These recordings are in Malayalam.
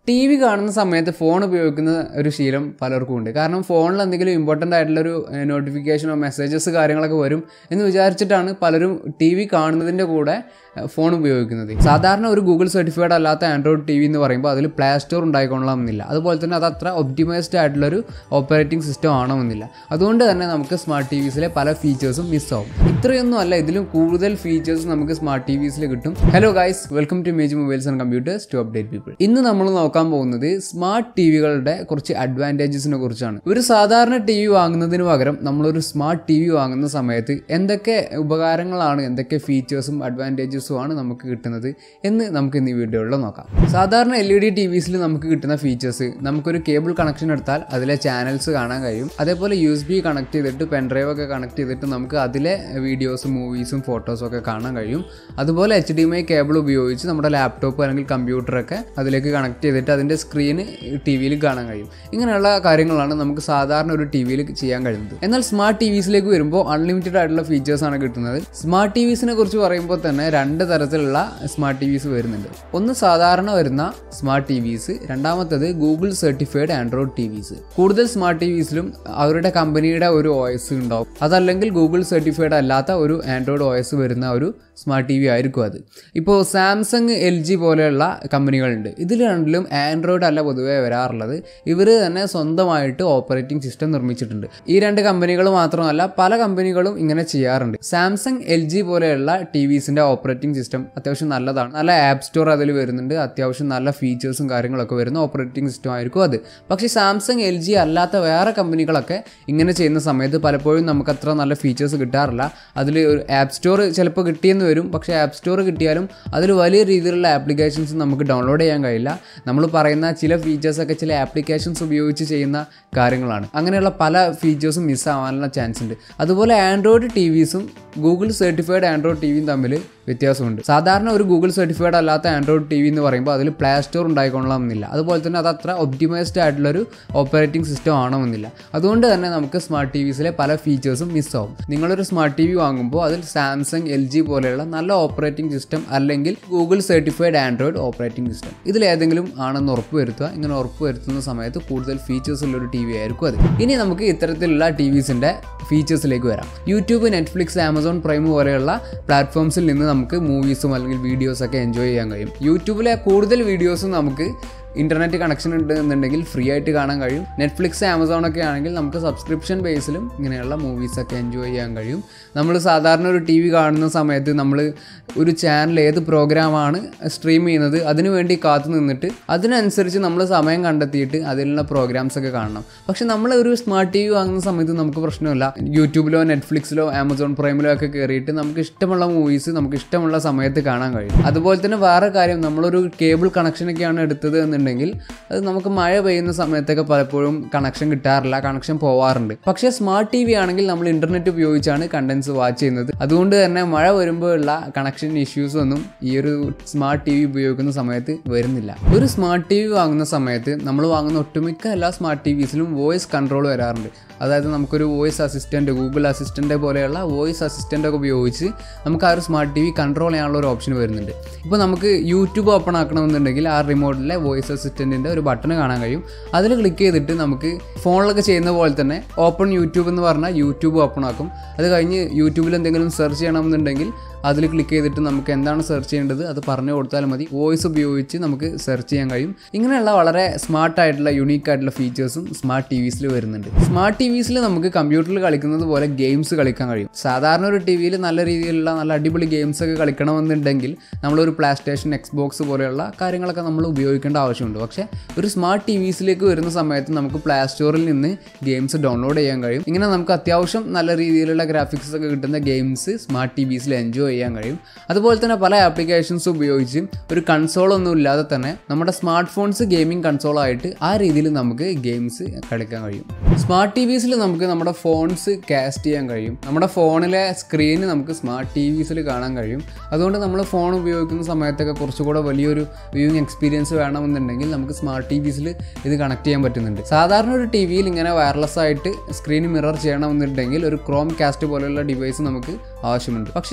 ടി വി കാണുന്ന സമയത്ത് ഫോൺ ഉപയോഗിക്കുന്ന ഒരു ശീലം പലർക്കും ഉണ്ട് കാരണം ഫോണിൽ എന്തെങ്കിലും ഇമ്പോർട്ടൻ്റ് ആയിട്ടുള്ളൊരു നോട്ടിഫിക്കേഷനോ മെസ്സേജസ് കാര്യങ്ങളൊക്കെ വരും എന്ന് വിചാരിച്ചിട്ടാണ് പലരും ടി വി കാണുന്നതിൻ്റെ കൂടെ ഫോൺ ഉപയോഗിക്കുന്നത് സാധാരണ ഒരു ഗൂഗിൾ സർട്ടിഫൈഡ് അല്ലാത്ത ആൻഡ്രോയിഡ് ടി വി എന്ന് പറയുമ്പോൾ അതിൽ പ്ലേ സ്റ്റോർ ഉണ്ടായിക്കൊള്ളണമെന്നില്ല അതുപോലെ തന്നെ അത് അത്ര ഒപ്റ്റിമൈസ്ഡ് ആയിട്ടുള്ളൊരു ഓപ്പറേറ്റിംഗ് സിസ്റ്റം ആണമെന്നില്ല അതുകൊണ്ട് തന്നെ നമുക്ക് സ്മാർട്ട് ടി വിസിലെ പല ഫീച്ചേഴ്സും മിസ്സാവും ഇത്രയൊന്നും അല്ല ഇതിലും കൂടുതൽ ഫീച്ചേഴ്സ് നമുക്ക് സ്മാർട്ട് ടി വിസിൽ കിട്ടും hello guys welcome to Image Mobiles and Computers to update people ഇന്ന് നമ്മൾ നോക്കാൻ പോകുന്നത് സ്മാർട്ട് ടി വികളുടെ കുറച്ച് അഡ്വാൻറ്റേജസിനെ കുറിച്ചാണ് ഒരു സാധാരണ ടി വി വാങ്ങുന്നതിന് പകരം നമ്മളൊരു സ്മാർട്ട് ടി വി വാങ്ങുന്ന സമയത്ത് എന്തൊക്കെ ഉപകാരങ്ങളാണ് എന്തൊക്കെ ഫീച്ചേഴ്സും അഡ്വാൻറ്റേജസും ആണ് നമുക്ക് കിട്ടുന്നത് എന്ന് നമുക്ക് ഇന്ന് ഈ വീഡിയോയിൽ നോക്കാം സാധാരണ എൽ ഇ ഡി ടി വിസിൽ നമുക്ക് കിട്ടുന്ന ഫീച്ചേഴ്സ് നമുക്കൊരു കേബിൾ കണക്ഷൻ എടുത്താൽ അതിലെ ചാനൽസ് കാണാൻ കഴിയും അതേപോലെ യു എസ് ബി കണക്ട് ചെയ്തിട്ട് പെൻഡ്രൈവ് ഒക്കെ കണക്ട് ചെയ്തിട്ട് നമുക്ക് അതിലെ വീഡിയോസും മൂവീസും ഫോട്ടോസും ഒക്കെ കാണാൻ കഴിയും അതുപോലെ H D M I cable ഉപയോഗിച്ച് നമ്മുടെ ലാപ്ടോപ്പ് അല്ലെങ്കിൽ കമ്പ്യൂട്ടറൊക്കെ അതിലേക്ക് കണക്ട് ചെയ്തിട്ട് അതിൻ്റെ സ്ക്രീന് ടി വിയിൽ കാണാൻ കഴിയും ഇങ്ങനെയുള്ള കാര്യങ്ങളാണ് നമുക്ക് സാധാരണ ഒരു ടി വിയിൽ ചെയ്യാൻ കഴിയുന്നത് എന്നാൽ സ്മാർട്ട് ടി വിസിലേക്ക് വരുമ്പോൾ അൺലിമിറ്റഡ് ആയിട്ടുള്ള ഫീച്ചേഴ്സ് ആണ് കിട്ടുന്നത് സ്മാർട്ട് ടി വിസിനെ കുറിച്ച് പറയുമ്പോൾ തന്നെ രണ്ട് തരത്തിലുള്ള സ്മാർട്ട് ടി വിസ് വരുന്നുണ്ട് ഒന്ന് സാധാരണ വരുന്ന സ്മാർട്ട് ടി വിസ് രണ്ടാമത്തത് Google certified Android TVs കൂടുതൽ സ്മാർട്ട് ടി വിസിലും അവരുടെ കമ്പനിയുടെ ഒരു ഒ എസ് ഉണ്ടാവും അതല്ലെങ്കിൽ ഗൂഗിൾ സർട്ടിഫൈഡ് അല്ലാത്ത ഒരു ആൻഡ്രോയിഡ് ഒ എസ് വരുന്ന ഒരു സ്മാർട്ട് ടി വി ആയിരിക്കും അത് ഇപ്പോൾ സാംസങ് എൽ ജി പോലെയുള്ള കമ്പനികളുണ്ട് ഇതിൽ രണ്ടിലും ആൻഡ്രോയിഡ് അല്ല പൊതുവേ വരാറുള്ളത് ഇവർ തന്നെ സ്വന്തമായിട്ട് ഓപ്പറേറ്റിംഗ് സിസ്റ്റം നിർമ്മിച്ചിട്ടുണ്ട് ഈ രണ്ട് കമ്പനികൾ മാത്രമല്ല പല കമ്പനികളും ഇങ്ങനെ ചെയ്യാറുണ്ട് സാംസങ് എൽ ജി പോലെയുള്ള ടി വിസിൻ്റെ ഓപ്പറേറ്റിംഗ് സിസ്റ്റം അത്യാവശ്യം നല്ലതാണ് നല്ല ആപ്പ് സ്റ്റോർ അതിൽ വരുന്നുണ്ട് അത്യാവശ്യം നല്ല ഫീച്ചേഴ്സും കാര്യങ്ങളൊക്കെ വരുന്ന ഓപ്പറേറ്റിംഗ് സിസ്റ്റം ആയിരിക്കും അത് പക്ഷേ സാംസങ് എൽ ജി അല്ലാത്ത വേറെ കമ്പനികളൊക്കെ ഇങ്ങനെ ചെയ്യുന്ന സമയത്ത് പലപ്പോഴും നമുക്ക് അത്ര നല്ല ഫീച്ചേഴ്സ് കിട്ടാറില്ല അതിൽ ഒരു ആപ്പ് സ്റ്റോർ ചിലപ്പോൾ കിട്ടിയെന്ന് വരും പക്ഷേ ആപ്പ് സ്റ്റോർ കിട്ടിയാലും അതിൽ വലിയ രീതിയിലുള്ള ആപ്ലിക്കേഷൻസ് നമുക്ക് ഡൗൺലോഡ് ചെയ്യാൻ കഴിയില്ല നമ്മൾ പറയുന്ന ചില ഫീച്ചേഴ്സൊക്കെ ചില ആപ്ലിക്കേഷൻസ് ഉപയോഗിച്ച് ചെയ്യുന്ന കാര്യങ്ങളാണ് അങ്ങനെയുള്ള പല ഫീച്ചേഴ്സും മിസ്സാവാനുള്ള ചാൻസ് ഉണ്ട് അതുപോലെ ആൻഡ്രോയിഡ് ടി വിസും ഗൂഗിൾ സർട്ടിഫൈഡ് ആൻഡ്രോയിഡ് ടി വിയും തമ്മിൽ വ്യത്യാസമുണ്ട് സാധാരണ ഒരു ഗൂഗിൾ സർട്ടിഫൈഡ് അല്ലാത്ത ആൻഡ്രോയിഡ് ടി വി എന്ന് പറയുമ്പോൾ അതിൽ പ്ലേ സ്റ്റോർ ഉണ്ടായിക്കൊള്ളണമെന്നില്ല അതുപോലെ തന്നെ അത് അത്ര ഒപ്റ്റിമൈസ്ഡ് ആയിട്ടുള്ളൊരു ഓപ്പറേറ്റിംഗ് സിസ്റ്റം ആവണമെന്നില്ല അതുകൊണ്ട് തന്നെ നമുക്ക് സ്മാർട്ട് ടി വിസിലെ പല ഫീച്ചേഴ്സും മിസ്സാവും നിങ്ങളൊരു സ്മാർട്ട് ടി വി വാങ്ങുമ്പോൾ അതിൽ സാംസങ് എൽ ജി പോലെയുള്ള നല്ല ഓപ്പറേറ്റിംഗ് സിസ്റ്റം അല്ലെങ്കിൽ Google certified Android operating system ഇതിലേതെങ്കിലും ആണെന്ന് ഉറപ്പ് വരുത്തുക ഇങ്ങനെ ഉറപ്പ് വരുത്തുന്ന സമയത്ത് കൂടുതൽ ഫീച്ചേഴ്സ് ഉള്ള ഒരു ടി വി ആയിരിക്കും അത് ഇനി നമുക്ക് ഇത്തരത്തിലുള്ള ടി വിസിൻ്റെ ഫീച്ചേഴ്സിലേക്ക് വരാം യൂട്യൂബ് നെറ്റ്ഫ്ലിക്സ് ആമസോൺ പ്രൈം പോലെയുള്ള പ്ലാറ്റ്ഫോംസിൽ നിന്ന് നമുക്ക് മൂവീസും അല്ലെങ്കിൽ വീഡിയോസൊക്കെ എൻജോയ് ചെയ്യാൻ കഴിയും യൂട്യൂബിലെ കൂടുതൽ വീഡിയോസും നമുക്ക് ഇൻ്റർനെറ്റ് കണക്ഷൻ ഉണ്ട് എന്നുണ്ടെങ്കിൽ ഫ്രീ ആയിട്ട് കാണാൻ കഴിയും നെറ്റ്ഫ്ലിക്സ് ആമസോൺ ഒക്കെ ആണെങ്കിൽ നമുക്ക് സബ്സ്ക്രിപ്ഷൻ ബേസിലും ഇങ്ങനെയുള്ള മൂവീസൊക്കെ എൻജോയ് ചെയ്യാൻ കഴിയും നമ്മൾ സാധാരണ ഒരു ടി വി കാണുന്ന സമയത്ത് നമ്മൾ ഒരു ചാനൽ ഏത് പ്രോഗ്രാമാണ് സ്ട്രീം ചെയ്യുന്നത് അതിനു വേണ്ടി കാത്തു നിന്നിട്ട് അതിനനുസരിച്ച് നമ്മൾ സമയം കണ്ടെത്തിയിട്ട് അതിലുള്ള പ്രോഗ്രാംസ് ഒക്കെ കാണണം പക്ഷെ നമ്മൾ ഒരു സ്മാർട്ട് ടി വി വാങ്ങുന്ന സമയത്ത് നമുക്ക് പ്രശ്നമില്ല യൂട്യൂബിലോ നെറ്റ്ഫ്ലിക്സിലോ ആമസോൺ പ്രൈമിലോ ഒക്കെ കയറിയിട്ട് നമുക്ക് ഇഷ്ടമുള്ള മൂവീസ് നമുക്ക് ഇഷ്ടമുള്ള സമയത്ത് കാണാൻ കഴിയും അതുപോലെ തന്നെ വേറെ കാര്യം നമ്മളൊരു കേബിൾ കണക്ഷനൊക്കെയാണ് എടുത്തത് എന്നുണ്ടെങ്കിൽ അത് നമുക്ക് മഴ പെയ്യുന്ന സമയത്തൊക്കെ പലപ്പോഴും കണക്ഷൻ കിട്ടാറില്ല കണക്ഷൻ പോവാറുണ്ട് പക്ഷേ സ്മാർട്ട് ടി വി ആണെങ്കിൽ നമ്മൾ ഇന്റർനെറ്റ് ഉപയോഗിച്ചാണ് കണ്ടൻസ് വാച്ച് ചെയ്യുന്നത് അതുകൊണ്ട് തന്നെ മഴ വരുമ്പോഴുള്ള കണക്ഷൻ ഇഷ്യൂസ് ഒന്നും ഈ ഒരു സ്മാർട്ട് ടി വി ഉപയോഗിക്കുന്ന സമയത്ത് വരുന്നില്ല ഒരു സ്മാർട്ട് ടി വി വാങ്ങുന്ന സമയത്ത് നമ്മൾ വാങ്ങുന്ന ഒട്ടുമിക്ക എല്ലാ സ്മാർട്ട് ടി വിസിലും വോയിസ് കൺട്രോൾ വരാറുണ്ട് അതായത് നമുക്കൊരു വോയിസ് അസിസ്റ്റൻറ്റ് ഗൂഗിൾ അസിസ്റ്റൻ്റ് പോലെയുള്ള വോയിസ് അസിസ്റ്റൻ്റ് ഒക്കെ ഉപയോഗിച്ച് നമുക്ക് ആ ഒരു സ്മാർട്ട് ടി വി കൺട്രോൾ ചെയ്യാനുള്ള ഒരു ഓപ്ഷൻ വരുന്നുണ്ട് ഇപ്പോൾ നമുക്ക് യൂട്യൂബ് ഓപ്പൺ ആക്കണമെന്നുണ്ടെങ്കിൽ ആ റിമോട്ടിലെ വോയിസ് അസിസ്റ്റൻറ്റിൻ്റെ ഒരു ബട്ടൺ കാണാൻ കഴിയും അതിൽ ക്ലിക്ക് ചെയ്തിട്ട് നമുക്ക് ഫോണിലൊക്കെ ചെയ്യുന്ന പോലെ തന്നെ ഓപ്പൺ യൂട്യൂബ് എന്ന് പറഞ്ഞാൽ യൂട്യൂബ് ഓപ്പൺ ആക്കും അത് കഴിഞ്ഞ് യൂട്യൂബിൽ എന്തെങ്കിലും സെർച്ച് ചെയ്യണമെന്നുണ്ടെങ്കിൽ അതിൽ ക്ലിക്ക് ചെയ്തിട്ട് നമുക്ക് എന്താണ് സെർച്ച് ചെയ്യേണ്ടത് അത് പറഞ്ഞു കൊടുത്താൽ മതി വോയിസ് ഉപയോഗിച്ച് നമുക്ക് സെർച്ച് ചെയ്യാൻ കഴിയും ഇങ്ങനെയുള്ള വളരെ സ്മാർട്ട് ആയിട്ടുള്ള യുണീക്ക് ആയിട്ടുള്ള ഫീച്ചേഴ്സും സ്മാർട്ട് ടി വിസിൽ വരുന്നുണ്ട് സ്മാർട്ട് ടി വിസിൽ നമുക്ക് കമ്പ്യൂട്ടറിൽ കളിക്കുന്നത് പോലെ ഗെയിംസ് കളിക്കാൻ കഴിയും സാധാരണ ഒരു ടി വിയിൽ നല്ല രീതിയിലുള്ള നല്ല അടിപൊളി ഗെയിംസ് ഒക്കെ കളിക്കണമെന്നുണ്ടെങ്കിൽ നമ്മളൊരു പ്ലേ സ്റ്റേഷൻ എക്സ്ബോക്സ് പോലെയുള്ള കാര്യങ്ങളൊക്കെ നമ്മൾ ഉപയോഗിക്കേണ്ട ആവശ്യമുണ്ട് പക്ഷേ ഒരു സ്മാർട്ട് ടി വിസിലേക്ക് വരുന്ന സമയത്ത് നമുക്ക് പ്ലേ സ്റ്റോറിൽ നിന്ന് ഗെയിംസ് ഡൗൺലോഡ് ചെയ്യാൻ കഴിയും ഇങ്ങനെ നമുക്ക് അത്യാവശ്യം നല്ല രീതിയിലുള്ള ഗ്രാഫിക്സ് ഒക്കെ കിട്ടുന്ന ഗെയിംസ് സ്മാർട്ട് ടി വിസിൽ എൻജോയ് ചെയ്യാൻ കഴിയും അതുപോലെ തന്നെ പല ആപ്ലിക്കേഷൻസ് ഉപയോഗിച്ച് ഒരു കൺസോളൊന്നും ഇല്ലാതെ തന്നെ നമ്മുടെ സ്മാർട്ട് ഫോൺസ് ഗെയിമിംഗ് കൺസോളായിട്ട് ആ രീതിയിൽ നമുക്ക് ഗെയിംസ് കളിക്കാൻ കഴിയും സ്മാർട്ട് ടി വിസിൽ നമുക്ക് നമ്മുടെ ഫോൺസ് കാസ്റ്റ് ചെയ്യാൻ കഴിയും നമ്മുടെ ഫോണിലെ സ്ക്രീന് നമുക്ക് സ്മാർട്ട് ടി വിസിൽ കാണാൻ കഴിയും അതുകൊണ്ട് നമ്മൾ ഫോൺ ഉപയോഗിക്കുന്ന സമയത്തൊക്കെ കുറച്ചുകൂടെ വലിയൊരു വ്യൂയിങ് എക്സ്പീരിയൻസ് വേണമെന്നുണ്ടെങ്കിൽ നമുക്ക് സ്മാർട്ട് ടി വിസിൽ ഇത് കണക്ട് ചെയ്യാൻ പറ്റുന്നുണ്ട് സാധാരണ ഒരു ടി വിയിൽ ഇങ്ങനെ വയർലെസ് ആയിട്ട് സ്ക്രീൻ മിറർ ചെയ്യണമെന്നുണ്ടെങ്കിൽ ഒരു ക്രോം കാസ്റ്റ് പോലെയുള്ള ഡിവൈസ് നമുക്ക് ആവശ്യമുണ്ട് പക്ഷേ സ്മാർട്ട് ടി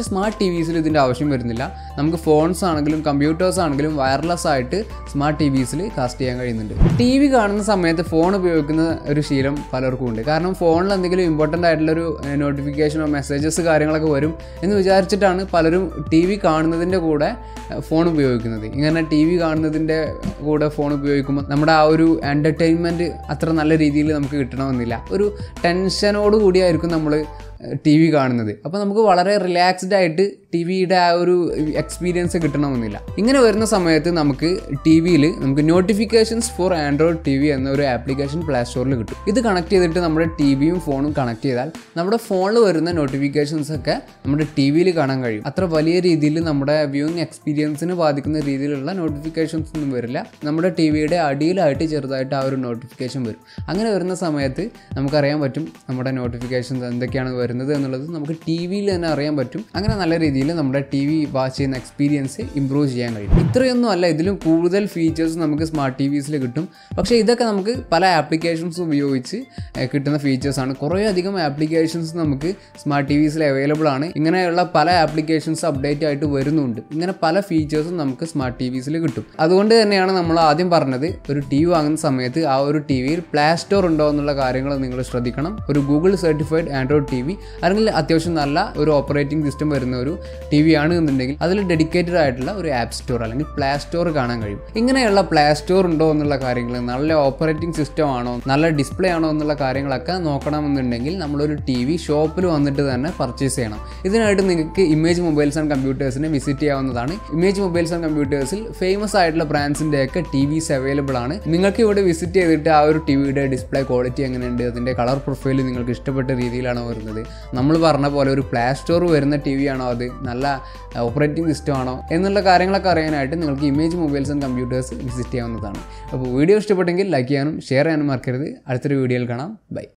ടി വിസിൽ ഇതിൻ്റെ ആവശ്യം വരുന്നില്ല നമുക്ക് ഫോൺസ് ആണെങ്കിലും കമ്പ്യൂട്ടേഴ്സ് ആണെങ്കിലും വയർലെസ് ആയിട്ട് സ്മാർട്ട് ടി വിസിൽ കാസ്റ്റ് ചെയ്യാൻ കഴിയുന്നുണ്ട് ടി വി കാണുന്ന സമയത്ത് ഫോൺ ഉപയോഗിക്കുന്ന ഒരു ശീലം പലർക്കും ഉണ്ട് കാരണം ഫോണിൽ എന്തെങ്കിലും ഇമ്പോർട്ടൻ്റ് ആയിട്ടുള്ളൊരു നോട്ടിഫിക്കേഷനോ മെസ്സേജസ് കാര്യങ്ങളൊക്കെ വരും എന്ന് വിചാരിച്ചിട്ടാണ് പലരും ടി വി കാണുന്നതിൻ്റെ കൂടെ ഫോൺ ഉപയോഗിക്കുന്നത് ഇങ്ങനെ ടി വി കാണുന്നതിൻ്റെ കൂടെ ഫോൺ ഉപയോഗിക്കുമ്പോൾ നമ്മുടെ ആ ഒരു എൻ്റർടൈൻമെൻറ്റ് അത്ര നല്ല രീതിയിൽ നമുക്ക് കിട്ടണമെന്നില്ല ഒരു ടെൻഷനോട് കൂടിയായിരിക്കും നമ്മൾ ടി വി കാണുന്നത് അപ്പോൾ നമുക്ക് വളരെ റിലാക്സ്ഡ് ആയിട്ട് ടി വിയുടെ ആ ഒരു എക്സ്പീരിയൻസ് കിട്ടണമെന്നില്ല ഇങ്ങനെ വരുന്ന സമയത്ത് നമുക്ക് ടി വിയിൽ നമുക്ക് notifications for Android TV എന്ന ഒരു ആപ്ലിക്കേഷൻ പ്ലേ സ്റ്റോറിൽ കിട്ടും ഇത് കണക്ട് ചെയ്തിട്ട് നമ്മുടെ ടി വിയും ഫോണും കണക്ട് ചെയ്താൽ നമ്മുടെ ഫോണിൽ വരുന്ന നോട്ടിഫിക്കേഷൻസ് ഒക്കെ നമ്മുടെ ടി വിയിൽ കാണാൻ കഴിയും അത്ര വലിയ രീതിയിൽ നമ്മുടെ വ്യൂയിങ് എക്സ്പീരിയൻസിന് ബാധിക്കുന്ന രീതിയിലുള്ള നോട്ടിഫിക്കേഷൻസ് ഒന്നും വരില്ല നമ്മുടെ ടി വിയുടെ അടിയിലായിട്ട് ചെറുതായിട്ട് ആ ഒരു നോട്ടിഫിക്കേഷൻ വരും അങ്ങനെ വരുന്ന സമയത്ത് നമുക്കറിയാൻ പറ്റും നമ്മുടെ നോട്ടിഫിക്കേഷൻസ് എന്തൊക്കെയാണ് വരുന്നത് എന്നുള്ളത് നമുക്ക് ടി വിയിൽ തന്നെ അറിയാൻ പറ്റും അങ്ങനെ നല്ല രീതിയിൽ നമ്മുടെ ടി വി വാച്ച് ചെയ്യുന്ന എക്സ്പീരിയൻസ് ഇമ്പ്രൂവ് ചെയ്യാൻ കഴിയും ഇത്രയൊന്നും അല്ല ഇതിലും കൂടുതൽ ഫീച്ചേഴ്സ് നമുക്ക് സ്മാർട്ട് ടി വിസിൽ കിട്ടും പക്ഷേ ഇതൊക്കെ നമുക്ക് പല ആപ്ലിക്കേഷൻസ് ഉപയോഗിച്ച് ഏഹ്, കിട്ടുന്ന ഫീച്ചേഴ്സാണ് കുറേ അധികം ആപ്ലിക്കേഷൻസ് നമുക്ക് സ്മാർട്ട് ടി വിസിൽ അവൈലബിൾ ആണ് ഇങ്ങനെയുള്ള പല ആപ്ലിക്കേഷൻസ് അപ്ഡേറ്റ് ആയിട്ട് വരുന്നുണ്ട് ഇങ്ങനെ പല ഫീച്ചേഴ്സും നമുക്ക് സ്മാർട്ട് ടി വിസിൽ കിട്ടും അതുകൊണ്ട് തന്നെയാണ് നമ്മൾ ആദ്യം പറഞ്ഞത് ഒരു ടി വി വാങ്ങുന്ന സമയത്ത് ആ ഒരു ടി വിയിൽ പ്ലേ സ്റ്റോർ ഉണ്ടോ എന്നുള്ള കാര്യങ്ങൾ നിങ്ങൾ ശ്രദ്ധിക്കണം ഒരു Google certified Android TV അല്ലെങ്കിൽ അത്യാവശ്യം നല്ല ഒരു ഓപ്പറേറ്റിംഗ് സിസ്റ്റം വരുന്ന ഒരു ടി വി ആണ് എന്നുണ്ടെങ്കിൽ അതിൽ ഡെഡിക്കേറ്റഡ് ആയിട്ടുള്ള ഒരു ആപ്പ് സ്റ്റോർ അല്ലെങ്കിൽ പ്ലേ സ്റ്റോർ കാണാൻ കഴിയും ഇങ്ങനെയുള്ള പ്ലേ സ്റ്റോർ ഉണ്ടോ എന്നുള്ള കാര്യങ്ങൾ നല്ല ഓപ്പറേറ്റിംഗ് സിസ്റ്റം ആണോ നല്ല ഡിസ്പ്ലേ ആണോ എന്നുള്ള കാര്യങ്ങളൊക്കെ നോക്കണമെന്നുണ്ടെങ്കിൽ നമ്മളൊരു ടി വി ഷോപ്പിൽ വന്നിട്ട് തന്നെ പർച്ചേസ് ചെയ്യണം ഇതിനായിട്ട് നിങ്ങൾക്ക് ഇമേജ് മൊബൈൽസ് ആൻഡ് കമ്പ്യൂട്ടേഴ്സിനെ വിസിറ്റ് ചെയ്യാവുന്നതാണ് ഇമേജ് മൊബൈൽസ് ആൻഡ് കമ്പ്യൂട്ടേഴ്സിൽ ഫേമസ് ആയിട്ടുള്ള ബ്രാൻഡ്സിൻ്റെ ഒക്കെ ടി വിസ് അവൈലബിൾ ആണ് നിങ്ങൾക്ക് ഇവിടെ വിസിറ്റ് ചെയ്തിട്ട് ആ ഒരു ടി വിയുടെ ഡിസ്പ്ലേ ക്വാളിറ്റി എങ്ങനെയുണ്ട് അതിൻ്റെ കളർ പ്രൊഫൈൽ നിങ്ങൾക്ക് ഇഷ്ടപ്പെട്ട രീതിയിലാണോ വരുന്നത് നമ്മൾ പറഞ്ഞ പോലെ ഒരു പ്ലേ സ്റ്റോർ വരുന്ന ടി വി ആണോ അത് നല്ല ഓപ്പറേറ്റിംഗ് സിസ്റ്റം ആണോ എന്നുള്ള കാര്യങ്ങളൊക്കെ അറിയാനായിട്ട് നിങ്ങൾക്ക് Image Mobiles and Computers visit ചെയ്യാവുന്നതാണ് അപ്പോൾ വീഡിയോ ഇഷ്ടപ്പെട്ടെങ്കിൽ ലൈക്ക് ചെയ്യാനും ഷെയർ ചെയ്യാനും മറക്കരുത് അടുത്തൊരു വീഡിയോയിൽ കാണാം ബൈ